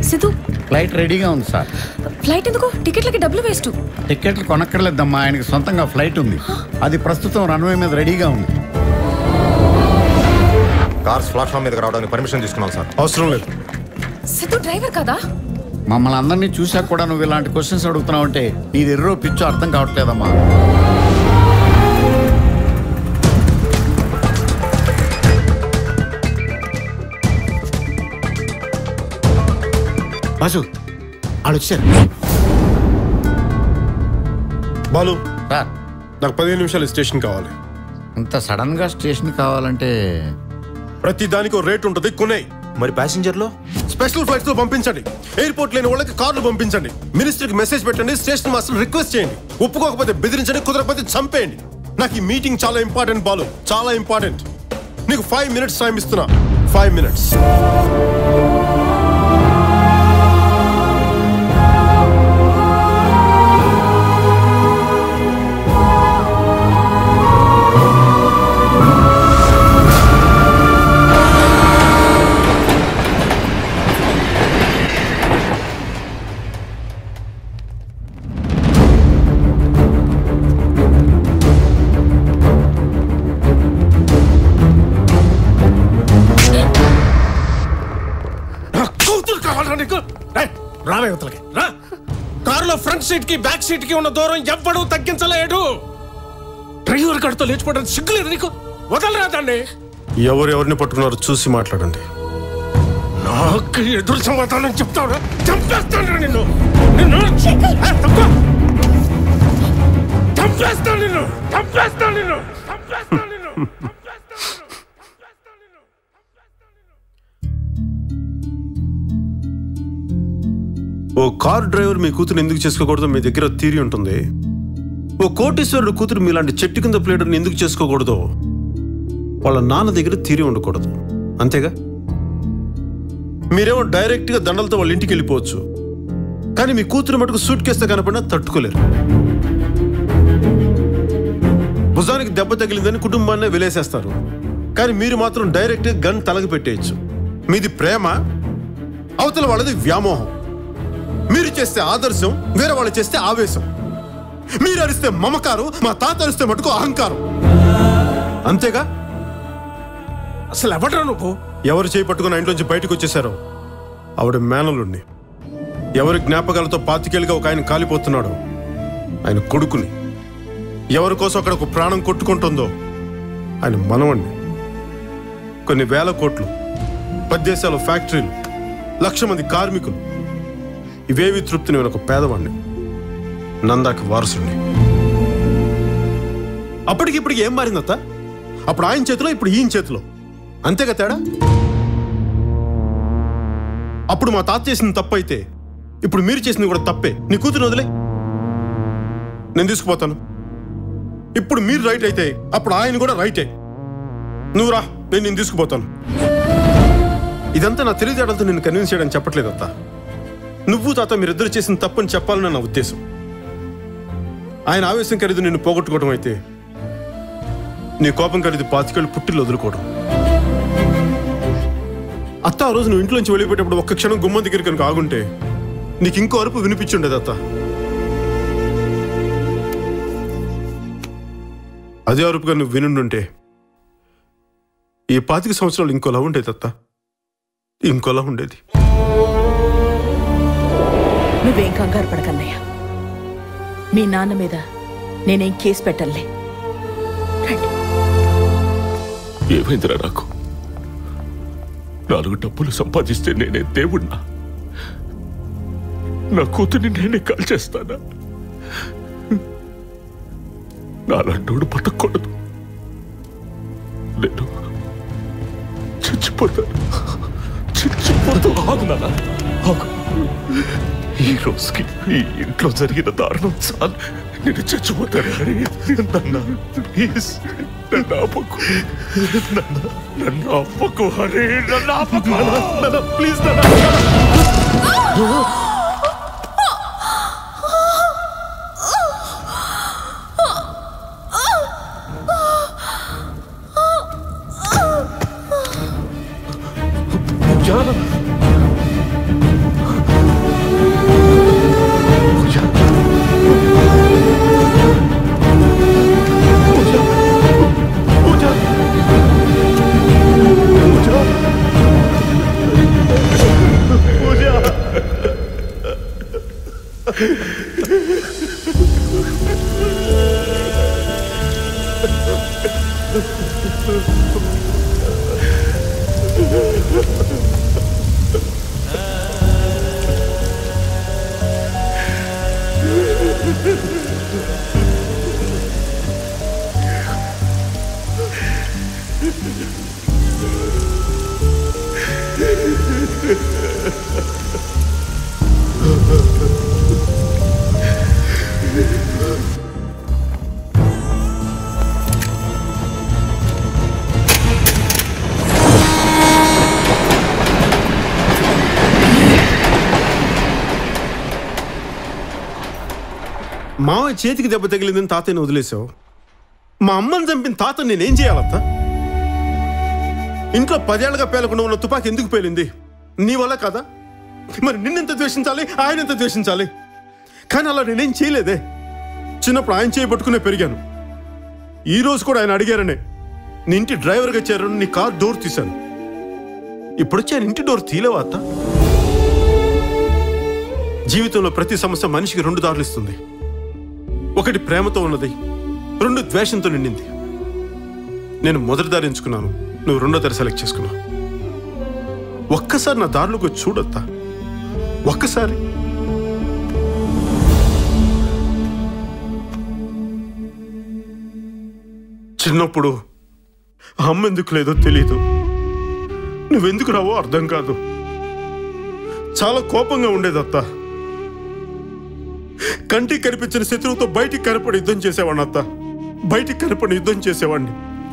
Siddhu flight రెడీగా ఉంది sir flight ఎందుకు టికెట్లకి డబ్బులు వేస్ట్ టికెట్లు కొనక్కర్లేదమ్మా ఆయనకి సొంతంగా ఫ్లైట్ ఉంది అది ప్రస్తుతం రన్వే మీద రెడీగా ఉంది కార్స్ ప్లాట్ఫామ్ మీదకి రావడానికి పర్మిషన్ తీసుకున్నాం సార్ అవసరం లేదు సిద్ధు డ్రైవర్ కదా మమ్మల్ని అందరినీ చూశాక కూడా నువ్వు ఇలాంటి క్వశ్చన్స్ అడుగుతున్నావు అంటే ఇది ఎర్రో పిచ్చో అర్థం కావట్లేదమ్మా బాసు వాళ్ళు వచ్చారు బాలు సార్ నాకు పదిహేను నిమిషాలు స్టేషన్ కావాలి ఇంత సడన్ గా స్టేషన్ కావాలంటే ప్రతి దానికి రేట్ ఉంటుంది కొనే మరి ప్యాసింజర్లో స్పెషల్ ఫ్లైట్స్ లో పంపించండి ఎయిర్పోర్ట్ లేని వాళ్ళకి కార్లు పంపించండి మినిస్టర్కి మెసేజ్ పెట్టండి స్టేషన్ మాస్టర్ రిక్వెస్ట్ చేయండి ఒప్పుకోకపోతే బెదిరించండి కుదరకపోతే చంపేయండి నాకు ఈ మీటింగ్ చాలా ఇంపార్టెంట్ బాలు చాలా ఇంపార్టెంట్ నీకు ఫైవ్ మినిట్స్ టైం ఇస్తున్నా ఫైవ్ మినిట్స్ కూతురు కావాలా నీకు ఏయ్, రావే అవతలకి రా కారులో ఫ్రంట్ సీట్ కి బ్యాక్ సీట్ కి ఉన్న దూరం ఎవ్వడూ తగ్గించలేడు డ్రైవర్ గడితో లేచిపోవడానికి సిగ్గులేదు నీకు వదలరా దాన్ని ఎవరు ఎవరిని పట్టుకున్నారో చూసి మాట్లాడండి నాకు ఎదురు సమాధానం చెప్తావురా చంపేస్తాను నిన్ను నిన్ను ఏ, తప్పుకో. చంపేస్తాను నిన్ను చంపేస్తాను నిన్ను చంపేస్తాను నిన్ను ఓ కార్ డ్రైవర్ మీ కూతురు ఎందుకు చేసుకోకూడదు మీ దగ్గర థీరీ ఉంటుంది ఓ కోటీశ్వరుడు కూతురు మీలాంటి చెట్టు కింద ప్లేడర్ని ఎందుకు చేసుకోకూడదు వాళ్ళ నాన్న దగ్గర థీరీ ఉండకూడదు అంతేగా మీరేమో డైరెక్ట్గా దండలతో వాళ్ళ ఇంటికి వెళ్ళిపోవచ్చు కానీ మీ కూతురు మటుకు సూట్ కేస్తే కనపడినా తట్టుకోలేరు భుజానికి దెబ్బ తగిలిందని కుటుంబాన్నే వెలేసేస్తారు కానీ మీరు మాత్రం డైరెక్ట్గా గన్ తలకి పెట్టేయచ్చు మీది ప్రేమ అవతల వాళ్ళది వ్యామోహం మీరు చేస్తే ఆదర్శం వేరే వాళ్ళు చేస్తే ఆవేశం మీరు అరిస్తే మమకారం మా తాత అరిస్తే మటుకు అహంకారం అంతేగా అసలు ఎవడ్రా నువ్వు ఎవరు చేయి పట్టుకుని ఇంట్లోంచి బయటకు వచ్చేసారో ఆవిడ మేనలుండి ఎవరి జ్ఞాపకాలతో పాతికేళ్ళుగా ఒక ఆయన కాలిపోతున్నాడో ఆయన కొడుకుని ఎవరి కోసం అక్కడ ఒక ప్రాణం కొట్టుకుంటుందో ఆయన మనవండి కొన్ని వేల కోట్లు పది దేశాల ఫ్యాక్టరీలు లక్ష మంది కార్మికులు ఇవేవి తృప్తిని ఒక పేదవాడిని నందాకి వారసుడిని అప్పటికి ఇప్పటికి ఏం మారిందత్త అప్పుడు ఆయన చేతిలో ఇప్పుడు ఈయన చేతిలో అంతేగా తేడా అప్పుడు మా తాత చేసిన తప్పు అయితే ఇప్పుడు మీరు చేసింది కూడా తప్పే నీ కూతురు వదిలే నేను తీసుకుపోతాను ఇప్పుడు మీరు రైట్ అయితే అప్పుడు ఆయన కూడా రైటే నువ్వు రా నేను నేను తీసుకుపోతాను ఇదంతా నా తెలివితేటలతో నేను కన్విన్స్ చేయడం చెప్పట్లేదు అత్త నువ్వు తాత మీరిద్దరు చేసిన తప్పని చెప్పాలని నా ఉద్దేశం ఆయన ఆవేశం ఖరీదు నిన్ను పోగొట్టుకోవడం అయితే నీ కోపం ఖరీదు పాతికేళ్ళు పుట్టిల్లు వదులుకోవడం అత్త ఆ రోజు నువ్వు ఇంట్లోంచి వెళ్ళిపోయేటప్పుడు ఒక్క క్షణం గుమ్మం దగ్గర కనుక ఆగుంటే నీకు ఇంకో అరుపు వినిపించుండేది అత్త అదే అరుపుగా నువ్వు వినుండుంటే ఈ పాతిక సంవత్సరాలు ఇంకోలా ఉండేది అత్త ఇంకోలా ఉండేది నువ్వేం కంగారు పడకన్నయ్య మీ నాన్న మీద నేనేం కేసు పెట్టనులే రండి ఏమైందిరా నాకు నాలుగు డబ్బులు సంపాదిస్తే నేనే దేవుణ్ణా నా కూతుర్ని నేనే కాల్చేస్తానా నాలంటోడు బతకూడదు నేను చచ్చిపోతాను చచ్చిపోతూ ఆగు నాన్న ఆగు ఈ రోజుకి ఈ ఇంట్లో జరిగిన దారుణం చాలు నేను చచ్చిపోతాను హరి నన్ను ప్లీజ్ నన్ను ఆపకు నన్ను నన్ను ఆపకు హరి నన్ను ఆపకు నన్ను ప్లీజ్ నన్ను పూజ మావయ్య చేతికి దెబ్బ తగిలిందని తాతయ్యని వదిలేసావు మా అమ్మని చంపిన తాత నేనేం చేయాలత్త ఇంట్లో పదేళ్లుగా పేలకుండా ఉన్న తుపాకీ ఎందుకు పేలింది నీ వల్ల కదా మరి నిన్నెంత ద్వేషించాలి ఆయన ఎంత ద్వేషించాలి కానీ అలా నేనేం చేయలేదే చిన్నప్పుడు ఆయన చేయి పట్టుకునే పెరిగాను ఈ రోజు కూడా ఆయన అడిగారనే నీ ఇంటి డ్రైవర్గా చేరాను నీ కార్ డోర్ తీశాను ఇప్పుడు వచ్చి ఆయన ఇంటి డోర్ తీలేవా అత్త జీవితంలో ప్రతి సమస్య మనిషికి రెండు దారులు ఇస్తుంది ఒకటి ప్రేమతో ఉన్నది రెండు ద్వేషంతో నిండింది నేను మొదటి దారి ఎంచుకున్నాను నువ్వు రెండో దారి సెలెక్ట్ చేసుకున్నావు ఒక్కసారి నా దారిలోకి వచ్చి చూడొత్తా ఒక్కసారి చిన్నప్పుడు అమ్మ ఎందుకు లేదో తెలియదు నువ్వెందుకు రావో అర్థం కాదు చాలా కోపంగా ఉండేదత్తా కంటికి కనిపించిన శత్రువుతో బయటికి కనపడి యుద్ధం చేసేవాడిని అత్త బయటికి కనపడి యుద్ధం చేసేవాడిని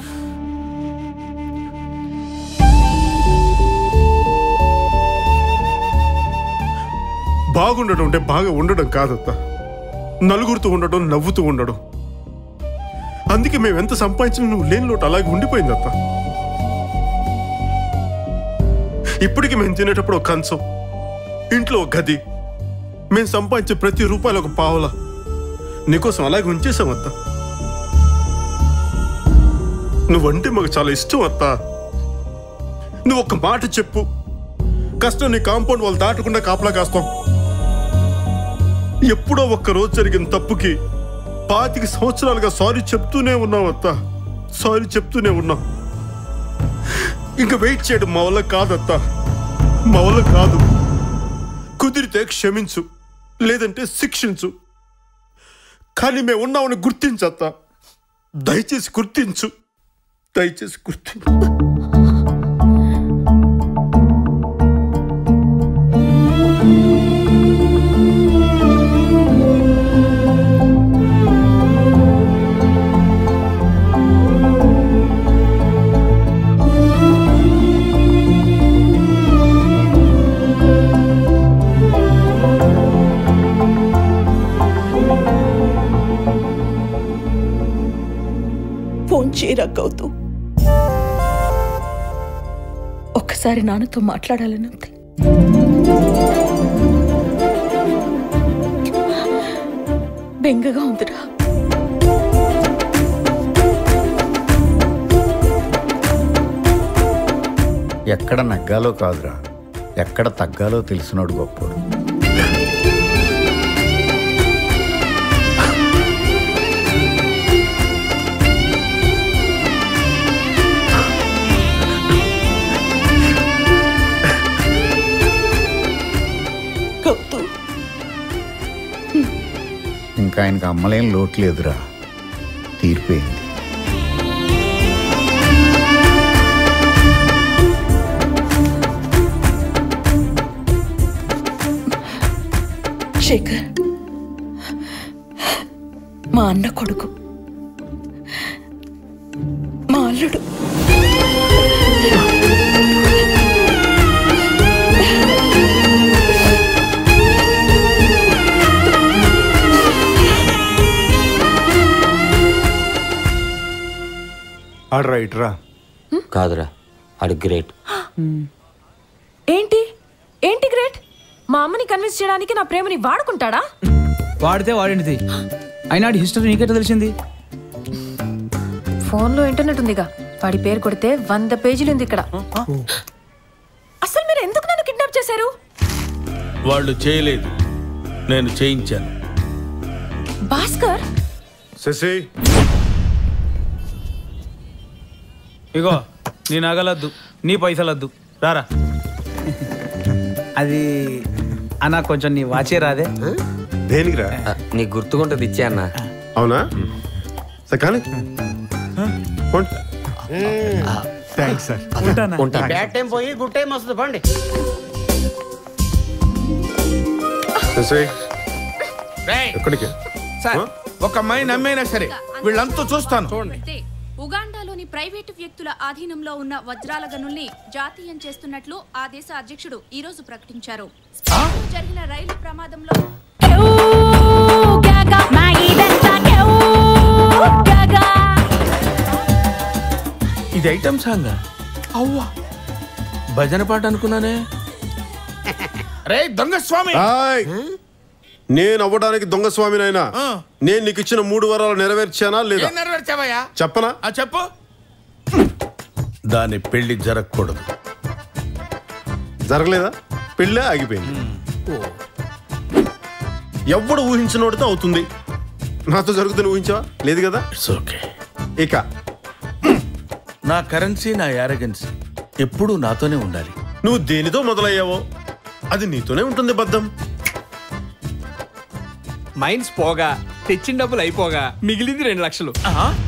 బాగుండడం అంటే బాగా ఉండడం కాదత్త నలుగురితో ఉండడం నవ్వుతూ ఉండడం అందుకే మేము ఎంత సంపాదించినా నువ్వు లేని లోటు అలాగే ఉండిపోయింది అత్త ఇప్పటికి మేము తినేటప్పుడు ఒక కంచం ఇంట్లో ఒక గది మేము సంపాదించే ప్రతి రూపాయలు ఒక పావుల నీకోసం అలాగే ఉంచేసాం అత్త నువ్వంటే మాకు చాలా ఇష్టం అత్త నువ్వు ఒక మాట చెప్పు కష్టం నీ కాంపౌండ్ వాళ్ళు దాటకుండా కాపలా కాస్తాం ఎప్పుడో ఒక్క రోజు జరిగిన తప్పుకి పాతిక సంవత్సరాలుగా సారీ చెప్తూనే ఉన్నావు అత్త సారీ చెప్తూనే ఉన్నాం ఇంకా వెయిట్ చేయడం మా వల్ల కాదత్త మా వల్ల కాదు కుదిరితే క్షమించు లేదంటే శిక్షించు కానీ మేము ఉన్నామని గుర్తించత్తా దయచేసి గుర్తించు దయచేసి గుర్తించు ఫోన్ చేయరా గౌతు ఒక్కసారి నాన్నతో మాట్లాడాలని ఉంది బెంగగా ఉందిరా ఎక్కడ నగ్గాలో కాదురా ఎక్కడ తగ్గాలో తెలిసినోడు గొప్పోడు గౌతు ఇంకా ఆయనకి అమ్మలేం లోటు లేదురా తీరిపోయింది శేఖర్ మా అన్న కొడుకు మా అల్లుడు ఆడరా ఇట్రా కాదురా ఆడు గ్రేట్ ఏంటి ఏంటి గ్రేట్ మా అమ్మని కన్విన్స్ చేయడానికి నా ప్రేమని వాడుకుంటాడా వాడితే వాడింటిది అయినా ఆడి హిస్టరీ నీకెట్లా తెలిసింది ఫోన్లో ఇంటర్నెట్ ఉందిగా వాడి పేరు కొడితే వంద పేజీలు ఉంది ఇక్కడ అసలు మీరు ఎందుకు నన్ను కిడ్నాప్ చేశారు వాళ్ళు చేయలేదు నేను చేయించాను భాస్కర్ శశి ఇగో నీ నగలద్దు నీ పైసలద్దు రారా అది అన్న కొంచెం నీ వాచే రాదే దేనికిరా నీకు గుర్తుకుంటుంది ఇచ్చే అన్న అవునా సరే కానీ పోండి. ఉంటా బ్యాడ్ టైం పోయి గుడ్ టైం వస్తుంది పండి శశి రేయ్, ఎక్కడికి సార్ ఒక అమ్మాయి నమ్మైనా సరే వీళ్ళంతా చూస్తాను అయితే ఉగాండాలోని ప్రైవేటు వ్యక్తుల ఆధీనంలో ఉన్న వజ్రాల గనుల్ని జాతీయం చేస్తున్నట్లు ఆ దేశ అధ్యక్షుడు ఈ రోజు ప్రకటించారు స్పెయిన్లో జరిగిన రైలు ప్రమాదంలో ఇది ఐటమ్ సాంగ్ అవ్వా భజన పాట అనుకున్నానే రే దొంగ స్వామి ఆయ్. నేను అవ్వడానికి దొంగ స్వామినైనా ఆ. నేను నీకు ఇచ్చిన మూడు వరాలు నెరవేర్చానా లేదా ఏం నెరవేర్చావయ్యా చెప్పనా ఆ చెప్పు దాని పెళ్లి జరగకూడదు జరగలేదా పెళ్ళే ఆగిపోయింది ఎవడు ఊహించినోడితో అవుతుంది నాతో జరుగుతుంది ఊహించావా లేదు కదా ఇట్స్ ఓకే ఇక నా కరెన్సీ నా యారగెన్సీ ఎప్పుడూ నాతోనే ఉండాలి నువ్వు దేనితో మొదలయ్యావో అది నీతోనే ఉంటుంది బద్దం మైన్స్ పోగా తెచ్చిన డబ్బులు అయిపోగా మిగిలింది రెండు లక్షలు